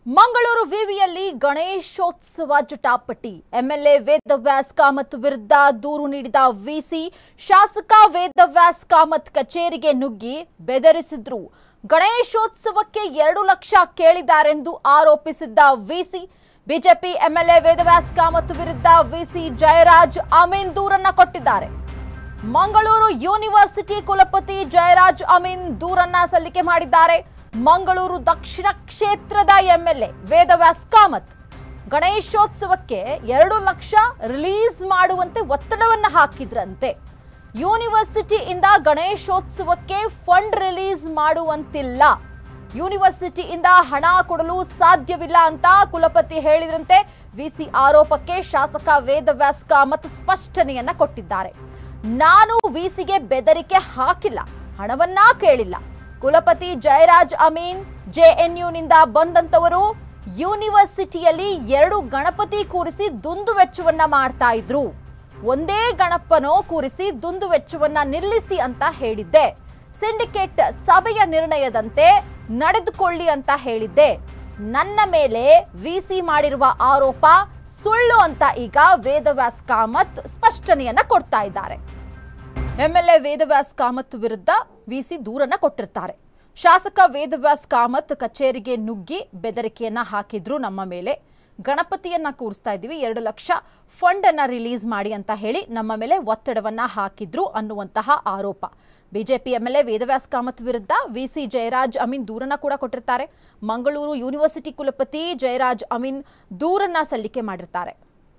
ಮಂಗಳೂರು ವಿವಿಯಲ್ಲಿ ಗಣೇಶೋತ್ಸವ ಜಟಾಪಟಿ ಎಂಎಲ್ಎ ವೇದವ್ಯಾಸ್ ಕಾಮತ್ ವಿರುದ್ಧ ದೂರು ನೀಡಿದ ವಿಸಿ ಶಾಸಕ ವೇದವ್ಯಾಸ್ ಕಾಮತ್ ಕಚೇರಿಗೆ ನುಗ್ಗಿ ಬೆದರಿಸಿದ್ರು ಗಣೇಶೋತ್ಸವಕ್ಕೆ ಎರಡು ಲಕ್ಷ ಕೇಳಿದ್ದಾರೆಂದು ಆರೋಪಿಸಿದ್ದ VC BJP MLA Vedavyas Kamath ವಿರುದ್ಧ ವಿಸಿ ಜಯರಾಜ್ ಅಮೀನ್ ದೂರನ್ನ ಕೊಟ್ಟಿದ್ದಾರೆ ಮಂಗಳೂರು ಯೂನಿವರ್ಸಿಟಿ ಕುಲಪತಿ ಜಯರಾಜ್ ಅಮೀನ್ ದೂರನ್ನ ಸಲ್ಲಿಕೆ ಮಾಡಿದ್ದಾರೆ ಮಂಗಳೂರು ದಕ್ಷಿಣ ಕ್ಷೇತ್ರದ ಎಂಎಲ್ಎ ವೇದವ್ಯಾಸ್ ಕಾಮತ್ ಗಣೇಶೋತ್ಸವಕ್ಕೆ ಎರಡು ಲಕ್ಷ ರಿಲೀಸ್ ಮಾಡುವಂತೆ ಒತ್ತಡವನ್ನ ಹಾಕಿದ್ರಂತೆ ಯೂನಿವರ್ಸಿಟಿಯಿಂದ ಗಣೇಶೋತ್ಸವಕ್ಕೆ ಫಂಡ್ ರಿಲೀಸ್ ಮಾಡುವಂತಿಲ್ಲ ಯೂನಿವರ್ಸಿಟಿಯಿಂದ ಹಣ ಕೊಡಲು ಸಾಧ್ಯವಿಲ್ಲ ಅಂತ ಕುಲಪತಿ ಹೇಳಿದ್ರಂತೆ ವಿಸಿ ಆರೋಪಕ್ಕೆ ಶಾಸಕ ವೇದವ್ಯಾಸ್ ಕಾಮತ್ ಸ್ಪಷ್ಟನೆಯನ್ನ ಕೊಟ್ಟಿದ್ದಾರೆ ನಾನು ವಿಸಿಗೆ ಬೆದರಿಕೆ ಹಾಕಿಲ್ಲ ಹಣವನ್ನ ಕೇಳಿಲ್ಲ ಕುಲಪತಿ ಜಯರಾಜ್ ಅಮೀನ್ ಜೆಎನ್ಯುನಿಂದ ಬಂದಂತವರು ಯೂನಿವರ್ಸಿಟಿಯಲ್ಲಿ ಎರಡು ಗಣಪತಿ ಕೂರಿಸಿ ದುಂದು ವೆಚ್ಚವನ್ನ ಮಾಡ್ತಾ ಇದ್ರು ಒಂದೇ ಗಣಪನೋ ಕೂರಿಸಿ ದುಂದು ವೆಚ್ಚವನ್ನ ನಿಲ್ಲಿಸಿ ಅಂತ ಹೇಳಿದ್ದೆ ಸಿಂಡಿಕೇಟ್ ಸಭೆಯ ನಿರ್ಣಯದಂತೆ ನಡೆದುಕೊಳ್ಳಿ ಅಂತ ಹೇಳಿದ್ದೆ ನನ್ನ ಮೇಲೆ ವಿಸಿ ಮಾಡಿರುವ ಆರೋಪ ಸುಳ್ಳು ಅಂತ ಈಗ ವೇದವ್ಯಾಸ್ ಕಾಮತ್ ಸ್ಪಷ್ಟನೆಯನ್ನ ಕೊಡ್ತಾ ಇದ್ದಾರೆ ಎಂಎಲ್ಎ ವೇದವ್ಯಾಸ್ ಕಾಮತ್ ವಿರುದ್ಧ ವಿಸಿ ದೂರನ್ನ ಕೊಟ್ಟಿರ್ತಾರೆ ಶಾಸಕ ವೇದವ್ಯಾಸ್ ಕಾಮತ್ ಕಚೇರಿಗೆ ನುಗ್ಗಿ ಬೆದರಿಕೆಯನ್ನ ಹಾಕಿದ್ರು ನಮ್ಮ ಮೇಲೆ ಗಣಪತಿಯನ್ನ ಕೂರಿಸ್ತಾ ಇದ್ದೀವಿ ಎರಡು ಲಕ್ಷ ಫಂಡ್ ಅನ್ನ ರಿಲೀಸ್ ಮಾಡಿ ಅಂತ ಹೇಳಿ ನಮ್ಮ ಮೇಲೆ ಒತ್ತಡವನ್ನ ಹಾಕಿದ್ರು ಅನ್ನುವಂತಹ ಆರೋಪ ಬಿಜೆಪಿ ಎಂಎಲ್ಎ ವೇದವ್ಯಾಸ್ ಕಾಮತ್ ವಿರುದ್ಧ ವಿಸಿ ಜಯರಾಜ್ ಅಮೀನ್ ದೂರನ್ನ ಕೂಡ ಕೊಟ್ಟಿರ್ತಾರೆ ಮಂಗಳೂರು ಯೂನಿವರ್ಸಿಟಿ ಕುಲಪತಿ ಜಯರಾಜ್ ಅಮೀನ್ ದೂರನ್ನ ಸಲ್ಲಿಕೆ ಮಾಡಿರ್ತಾರೆ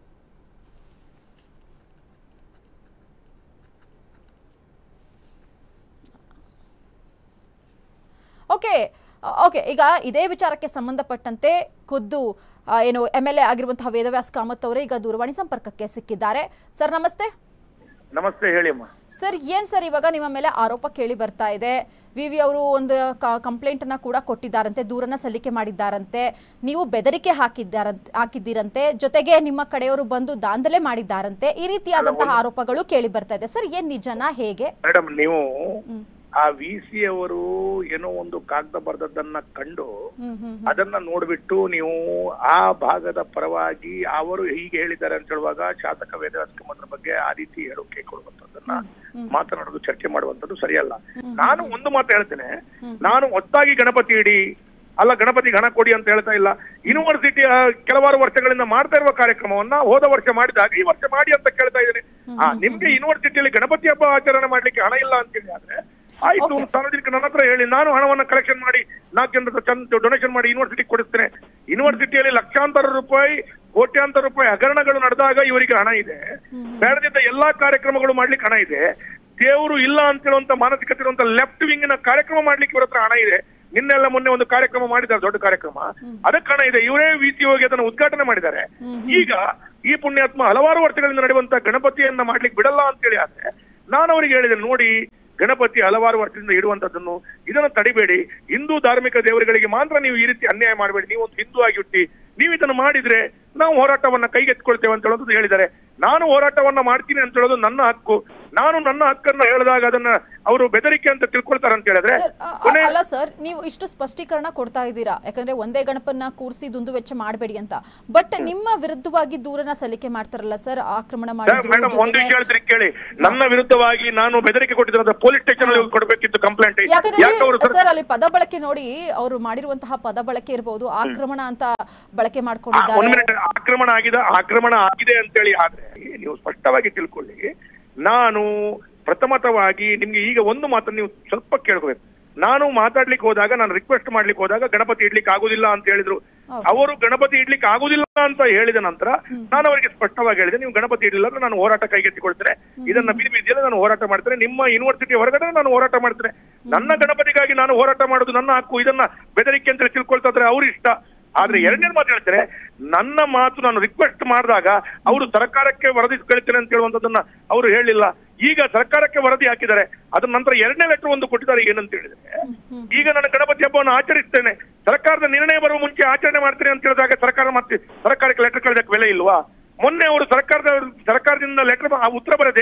ಓಕೆ ಓಕೆ ಈಗ ಇದೇ ವಿಚಾರಕ್ಕೆ ಸಂಬಂಧಪಟ್ಟಂತೆ ಖುದ್ದು ಆ, ಏನು ಎಮ್ ಎಲ್ ಎ ಆಗಿರುವಂತಹ ವೇದವ್ಯಾಸ್ ಕಾಮತ್ ಅವರೇ ಈಗ ದೂರವಾಣಿ ಸಂಪರ್ಕಕ್ಕೆ ಸಿಕ್ಕಿದ್ದಾರೆ ಸರ್ ನಮಸ್ತೆ ನಮಸ್ತೆ ಹೇಳಿ ಅಮ್ಮ ಸರ್ ಏನ್ ಸರ್ ಇವಾಗ ನಿಮ್ಮ ಮೇಲೆ ಆರೋಪ ಕೇಳಿ ಬರ್ತಾ ಇದೆ ವಿ ವಿ ಅವರು ಒಂದು ಕಂಪ್ಲೇಂಟ್ ಅನ್ನ ಕೂಡ ಕೊಟ್ಟಿದ್ದಾರಂತೆ ದೂರನ್ನ ಸಲ್ಲಿಕೆ ಮಾಡಿದ್ದಾರಂತೆ ನೀವು ಬೆದರಿಕೆ ಹಾಕಿದ್ದಾರಂತೆ ಹಾಕಿದ್ದೀರಂತೆ ಜೊತೆಗೆ ನಿಮ್ಮ ಕಡೆಯವರು ಬಂದು ದಾಂಧಲೆ ಮಾಡಿದ್ದಾರಂತೆ ಈ ರೀತಿಯಾದಂತಹ ಆರೋಪಗಳು ಕೇಳಿ ಬರ್ತಾ ಇದೆ ಸರ್ ಏನ್ ನಿಜನಾ ಹೇಗೆ ಮೇಡಮ್ ನೀವು ಹ್ಮ್ ಆ ವಿ ಸಿ ಅವರು ಏನೋ ಒಂದು ಕಾಗದ ಬರೆದದ್ದನ್ನ ಕಂಡು ಹ್ಮ್ ಹ್ಮ್ ಅದನ್ನ ನೋಡ್ಬಿಟ್ಟು ನೀವು ಆ ಭಾಗದ ಪರವಾಗಿ ಅವರು ಹೀಗೆ ಹೇಳಿದ್ದಾರೆ ಅಂತ ಹೇಳುವಾಗ ಶಾಸಕ ವೇದವ್ಯಾಸ ಕುಮಾರ್ ಬಗ್ಗೆ ಆ ರೀತಿ ಹೇಳೋಕೆ ಕೊಡುವಂತದ್ದನ್ನ ಮಾತನಾಡೋದು ಚರ್ಚೆ ಮಾಡುವಂತದ್ದು ಸರಿಯಲ್ಲ ನಾನು ಒಂದು ಮಾತು ಹೇಳ್ತೇನೆ ನಾನು ಒತ್ತಾಗಿ ಗಣಪತಿ ಇಡಿ ಅಲ್ಲ ಗಣಪತಿ ಹಣ ಕೊಡಿ ಅಂತ ಹೇಳ್ತಾ ಇಲ್ಲ ಯೂನಿವರ್ಸಿಟಿ ಕೆಲವಾರು ವರ್ಷಗಳಿಂದ ಮಾಡ್ತಾ ಇರುವ ಕಾರ್ಯಕ್ರಮವನ್ನ ಹೋದ ವರ್ಷ ಮಾಡಿದಾಗ ಈ ವರ್ಷ ಮಾಡಿ ಅಂತ ಕೇಳ್ತಾ ಇದ್ದೇನೆ ಆ ನಿಮ್ಗೆ ಯೂನಿವರ್ಸಿಟಿಯಲ್ಲಿ ಗಣಪತಿ ಹಬ್ಬ ಆಚರಣೆ ಮಾಡ್ಲಿಕ್ಕೆ ಹಣ ಇಲ್ಲ ಅಂತ ಹೇಳಿ ಆದ್ರೆ ಆಯ್ತು ಸಾರ್ವಜನಿಕ ನನ್ನ ಹತ್ರ ಹೇಳಿ ನಾನು ಹಣವನ್ನ ಕಲೆಕ್ಷನ್ ಮಾಡಿ ನಾಲ್ಕು ಜನರ ಚಂದ ಡೊನೇಷನ್ ಮಾಡಿ ಯೂನಿವರ್ಸಿಟಿ ಕೊಡಿಸ್ತೇನೆ ಯೂನಿವರ್ಸಿಟಿಯಲ್ಲಿ ಲಕ್ಷಾಂತರ ರೂಪಾಯಿ ಕೋಟ್ಯಾಂತರ ರೂಪಾಯಿ ಹಗರಣಗಳು ನಡೆದಾಗ ಇವರಿಗೆ ಹಣ ಇದೆ ಬೇಡದಿದ್ದ ಎಲ್ಲಾ ಕಾರ್ಯಕ್ರಮಗಳು ಮಾಡ್ಲಿಕ್ಕೆ ಹಣ ಇದೆ ದೇವರು ಇಲ್ಲ ಅಂತ ಹೇಳುವಂತ ಮಾನಸಿಕತೆ ಇರುವಂತ ಲೆಫ್ಟ್ ವಿಂಗ್ ನ ಕಾರ್ಯಕ್ರಮ ಮಾಡ್ಲಿಕ್ಕೆ ಇವ್ರ ಹತ್ರ ಹಣ ಇದೆ ನಿನ್ನೆಲ್ಲ ಮೊನ್ನೆ ಒಂದು ಕಾರ್ಯಕ್ರಮ ಮಾಡಿದ್ದಾರೆ ದೊಡ್ಡ ಕಾರ್ಯಕ್ರಮ ಅದಕ್ಕೆ ಹಣ ಇದೆ ಇವರೇ ವಿಸಿ ಹೋಗಿ ಅದನ್ನು ಉದ್ಘಾಟನೆ ಮಾಡಿದ್ದಾರೆ ಈಗ ಈ ಪುಣ್ಯಾತ್ಮ ಹಲವಾರು ವರ್ಷಗಳಿಂದ ನಡೆಯುವಂತ ಗಣಪತಿಯನ್ನ ಮಾಡ್ಲಿಕ್ಕೆ ಬಿಡಲ್ಲ ಅಂತ ಹೇಳಿ ಆದ್ರೆ ನಾನು ಅವರಿಗೆ ಹೇಳಿದೆ ನೋಡಿ ಗಣಪತಿ ಹಲವಾರು ವರ್ಷದಿಂದ ಇಡುವಂತದ್ದನ್ನು ಇದನ್ನು ತಡಿಬೇಡಿ ಹಿಂದೂ ಧಾರ್ಮಿಕ ದೇವರುಗಳಿಗೆ ಮಾತ್ರ ನೀವು ಈ ರೀತಿ ಅನ್ಯಾಯ ಮಾಡಬೇಡಿ ನೀವು ಒಂದು ಹಿಂದೂ ಆಗಿ ಹುಟ್ಟಿ ನೀವು ಇದನ್ನು ಮಾಡಿದ್ರೆ ನಾವು ಹೋರಾಟವನ್ನ ಕೈಗೆತ್ತಿಕೊಳ್ತೇವೆ ಅಂತ ಹೇಳೋದು ಹೇಳಿದ್ದಾರೆ ನಾನು ಹೋರಾಟವನ್ನ ಮಾಡ್ತೀನಿ ಅಂತ ಹೇಳೋದು ನನ್ನ ಹಕ್ಕು ನಾನು ನನ್ನ ಹಕ್ಕನ್ನ ಹೇಳಿದಾಗ ಅದನ್ನ ಅವರು ಬೆದರಿಕೆ ಅಂತ ತಿಳ್ಕೊಳ್ತಾರೆ ಅಂತ ಹೇಳಿದ್ರೆ ಸರ್, ಅ- ಅ- ಅಲ್ಲ ಸರ್ ನೀವು ಇಷ್ಟು ಸ್ಪಷ್ಟೀಕರಣ ಕೊಡ್ತಾ ಇದ್ದೀರಾ ಯಾಕಂದ್ರೆ ಒಂದೇ ಗಣಪನ್ನ ಕೂರಿಸಿ ದುಂದು ವೆಚ್ಚ ಮಾಡಬೇಡಿ ಅಂತ ಬಟ್ ನಿಮ್ಮ ವಿರುದ್ಧವಾಗಿ ದೂರನ ಸಲ್ಲಿಕೆ ಮಾಡ್ತಾರಲ್ಲ ಸರ್ ಆಕ್ರಮಣ ಮಾಡಿದ್ರು ಮೇಡಮ್ ಒಂದು ಜೊತೆಗೆ- ವಿಷಯ ಹೇಳ್ತೀನಿ ಕೇಳಿ ನನ್ನ ವಿರುದ್ಧವಾಗಿ ನಾನು ಬೆದರಿಕೆ ಕೊಟ್ಟಿದ್ರೆ ಪೊಲೀಸ್ ಸ್ಟೇಷನ್ ಅಲ್ಲಿ ಕೊಡಬೇಕಿತ್ತು ಕಂಪ್ಲೇಂಟ್ ಯಾಕಂದ್ರೆ ಯಾಕೆ ಅವರು ಇಲ್ಲಿ- ಸರ್ ಅಲ್ಲಿ ಪದ ಬಳಕೆ ನೋಡಿ ಅವರು ಮಾಡಿರುವಂತಹ ಪದ ಬಳಕೆ ಇರಬಹುದು ಆಕ್ರಮಣ ಅಂತ ಬಳಕೆ ಆ, ಮಾಡ್ಕೊಂಡಿದ್ದಾರೆ ಒಂದ್ ಮಿನಿಟ್ ಆಕ್ರಮಣ ಆಗಿದೆ ಆಕ್ರಮಣ ಆಗಿದೆ ಅಂತೇಳಿ ಆದ್ರೆ ನೀವು ಸ್ಪಷ್ಟವಾಗಿ ತಿಳ್ಕೊಳ್ಳಿ ನಾನು ಪ್ರಥಮತವಾಗಿ ನಿಮ್ಗೆ ಈಗ ಒಂದು ಮಾತನ್ನು ನೀವು ಸ್ವಲ್ಪ ಕೇಳ್ಕೋಬೇಕು ನಾನು ಮಾತಾಡ್ಲಿಕ್ಕೆ ಹೋದಾಗ ನಾನು ರಿಕ್ವೆಸ್ಟ್ ಮಾಡ್ಲಿಕ್ಕೆ ಹೋದಾಗ ಗಣಪತಿ ಇಡ್ಲಿಕ್ಕೆ ಆಗುದಿಲ್ಲ ಅಂತ ಹೇಳಿದ್ರು ಹೌದು. ಅವರು ಗಣಪತಿ ಇಡ್ಲಿಕ್ಕೆ ಆಗುದಿಲ್ಲ ಅಂತ ಹೇಳಿದ ನಂತರ ನಾನು ಅವರಿಗೆ ಸ್ಪಷ್ಟವಾಗಿ ಹೇಳಿದೆ ನೀವು ಗಣಪತಿ ಇಡ್ಲಿಲ್ಲ ಅಂದ್ರೆ ನಾನು ಹೋರಾಟ ಕೈಗೆತ್ತಿಕೊಳ್ತೇನೆ ಇದನ್ನ ಬೀದಿ ಬೀದಿಯಲ್ಲಿ ನಾನು ಹೋರಾಟ ಮಾಡ್ತೇನೆ ನಿಮ್ಮ ಯೂನಿವರ್ಸಿಟಿ ಹೊರಗಡೆ ನಾನು ಹೋರಾಟ ಮಾಡ್ತೇನೆ ನನ್ನ ಗಣಪತಿಗಾಗಿ ನಾನು ಹೋರಾಟ ಮಾಡೋದು ನನ್ನ ಹಕ್ಕು ಇದನ್ನ ಬೆದರಿಕೆ ಅಂತ ತಿಳ್ಕೊಳ್ತಾ ಇದ್ರೆ ಅವ್ರ ಇಷ್ಟ ಆದ್ರೆ ಎರಡನೇ ಮಾತು ಹೇಳ್ತಾರೆ ನನ್ನ ಮಾತು ನಾನು ರಿಕ್ವೆಸ್ಟ್ ಮಾಡಿದಾಗ ಅವರು ಸರ್ಕಾರಕ್ಕೆ ವರದಿ ಕಳಿತೇನೆ ಅಂತ ಹೇಳುವಂತದನ್ನ ಅವರು ಹೇಳಿಲ್ಲ ಈಗ ಸರ್ಕಾರಕ್ಕೆ ವರದಿ ಹಾಕಿದ್ದಾರೆ ಅದ್ರ ನಂತರ ಎರಡನೇ ಲೆಟರ್ ಒಂದು ಕೊಟ್ಟಿದ್ದಾರೆ ಏನಂತ ಹೇಳಿದ್ರೆ ಈಗ ನಾನು ಗಣಪತಿ ಹಬ್ಬವನ್ನು ಆಚರಿಸ್ತೇನೆ ಸರ್ಕಾರದ ನಿರ್ಣಯ ಬರುವ ಮುಂಚೆ ಆಚರಣೆ ಮಾಡ್ತೇನೆ ಅಂತ ಹೇಳಿದಾಗ ಸರ್ಕಾರ ಮತ್ತೆ ಸರ್ಕಾರಕ್ಕೆ ಲೆಟರ್ ಕಳಿಸಕ್ಕೆ ಬೆಲೆ ಇಲ್ವಾ ಮೊನ್ನೆ ಅವರು ಸರ್ಕಾರದ ಸರ್ಕಾರದಿಂದ ಲೆಟರ್ ಉತ್ತರ ಬರದೆ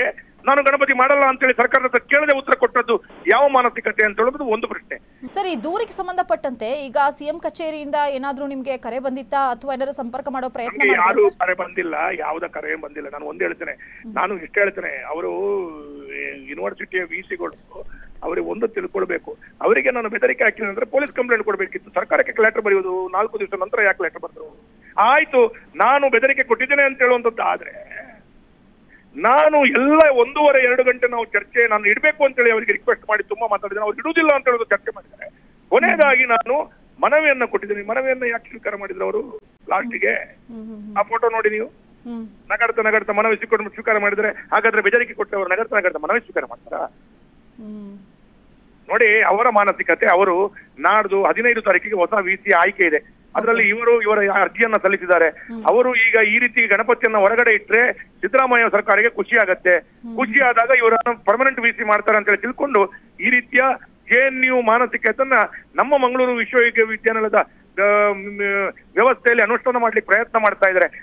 ನಾನು ಗಣಪತಿ ಮಾಡಲ್ಲ ಅಂತೇಳಿ ಸರ್ಕಾರದ ಹತ್ರ ಕೇಳದೆ ಉತ್ತರ ಕೊಟ್ಟದ್ದು ಯಾವ ಮಾನಸಿಕತೆ ಅಂತ ಹೇಳೋದು ಒಂದು ಪ್ರಶ್ನೆ ಸರ್ ಈ ದೂರಿಗೆ ಸಂಬಂಧಪಟ್ಟಂತೆ ಈಗ ಸಿಎಂ ಕಚೇರಿಯಿಂದ ಏನಾದ್ರೂ ನಿಮ್ಗೆ ಕರೆ ಬಂದಿತ್ತಾ ಅಥವಾ ಏನಾದ್ರು ಸಂಪರ್ಕ ಮಾಡೋ ಪ್ರಯತ್ನ ನಮ್ಗೆ ಯಾರು ಮಾಡಿದ್ರಾ ಸರ್ ಕರೆ ಬಂದಿಲ್ಲ ಯಾವ್ದ ಕರೆ ಬಂದಿಲ್ಲ ನಾನು ಒಂದ್ ಹೇಳ್ತೇನೆ ನಾನು ಇಷ್ಟ ಹೇಳ್ತೇನೆ ಅವರು ಯೂನಿವರ್ಸಿಟಿಯ ವಿ ಸಿಗಳು ಅವರಿಗೆ ಒಂದು ತಿಳ್ಕೊಳ್ಬೇಕು ಅವರಿಗೆ ನಾನು ಬೆದರಿಕೆ ಹಾಕಿಲ್ಲ ಅಂದ್ರೆ ಪೊಲೀಸ್ ಕಂಪ್ಲೇಂಟ್ ಕೊಡ್ಬೇಕಿತ್ತು ಸರ್ಕಾರಕ್ಕೆ ಲೆಟರ್ ಬರೆಯೋದು ನಾಲ್ಕು ದಿವಸ ನಂತರ ಯಾಕೆ ಲೆಟರ್ ಬರೆದ್ರು ಆಯ್ತು ನಾನು ಬೆದರಿಕೆ ಕೊಟ್ಟಿದ್ದೇನೆ ಅಂತ ಹೇಳುವಂಥದ್ದು ಆದ್ರೆ ನಾನು ಎಲ್ಲ ಒಂದೂವರೆ ಎರಡು ಗಂಟೆ ನಾವು ಚರ್ಚೆ ನಾನು ಇಡಬೇಕು ಅಂತೇಳಿ ಅವರಿಗೆ ರಿಕ್ವೆಸ್ಟ್ ಮಾಡಿ ತುಂಬಾ ಮಾತಾಡಿದ್ದೇನೆ ಅವ್ರು ಇಡುವುದಿಲ್ಲ ಅಂತ ಹೇಳೋದು ಚರ್ಚೆ ಮಾಡಿದ್ದಾರೆ ಕೊನೆಯದಾಗಿ ನಾನು ಮನವಿಯನ್ನ ಕೊಟ್ಟಿದ್ದೀನಿ ಮನವಿಯನ್ನ ಯಾಕೆ ಸ್ವೀಕಾರ ಮಾಡಿದ್ರು ಅವರು ಲಾಸ್ಟಿಗೆ ಹ್ಮ್ ಹ್ಮ್ ಆ ಫೋಟೋ ನೋಡಿ ನೀವು ಹ್ಮ್ ನಗಡ್ತಾ ನಗಡ್ತಾ ಮನವಿ ಸ್ವೀಕಾರ ಸ್ವೀಕಾರ ಮಾಡಿದ್ರೆ ಹಾಗಾದ್ರೆ ಬೆದರಿಕೆ ಕೊಟ್ಟವರು ನಗಡ್ತಾ ನಗಡ್ತಾ ಮನವಿ ಸ್ವೀಕಾರ ಮಾಡ್ತಾರಾ ಹ್ಮ್ ನೋಡಿ ಅವರ ಮಾನಸಿಕತೆ ಅವರು ನಾಡ್ದು ಹದಿನೈದು ತಾರೀಕಿಗೆ ಹೊಸ ವಿ ಸಿ ಆಯ್ಕೆ ಇದೆ ಅದರಲ್ಲಿ ಇವರು ಇವರ ಅರ್ಜಿಯನ್ನ ಸಲ್ಲಿಸಿದ್ದಾರೆ ಅವರು ಈಗ ಈ ರೀತಿ ಗಣಪತಿಯನ್ನ ಹೊರಗಡೆ ಇಟ್ರೆ ಸಿದ್ದರಾಮಯ್ಯ ಸರ್ಕಾರಕ್ಕೆ ಖುಷಿ ಆಗತ್ತೆ ಖುಷಿ ಆದಾಗ ಇವರನ್ನು ಪರ್ಮನೆಂಟ್ ವಿ ಸಿ ಮಾಡ್ತಾರೆ ಅಂತ ಹೇಳಿ ತಿಳ್ಕೊಂಡು ಈ ರೀತಿಯ ಜೆ ಎನ್ ಯು ಮಾನಸಿಕತೆಯನ್ನ ನಮ್ಮ ಮಂಗಳೂರು ವಿಶ್ವವಿದ್ಯಾನಿಲಯದ ಆ, ಮ್, ವ್ಯವಸ್ಥೆಯಲ್ಲಿ ಅನುಷ್ಠಾನ ಮಾಡ್ಲಿಕ್ಕೆ ಪ್ರಯತ್ನ ಮಾಡ್ತಾ ಇದ್ದಾರೆ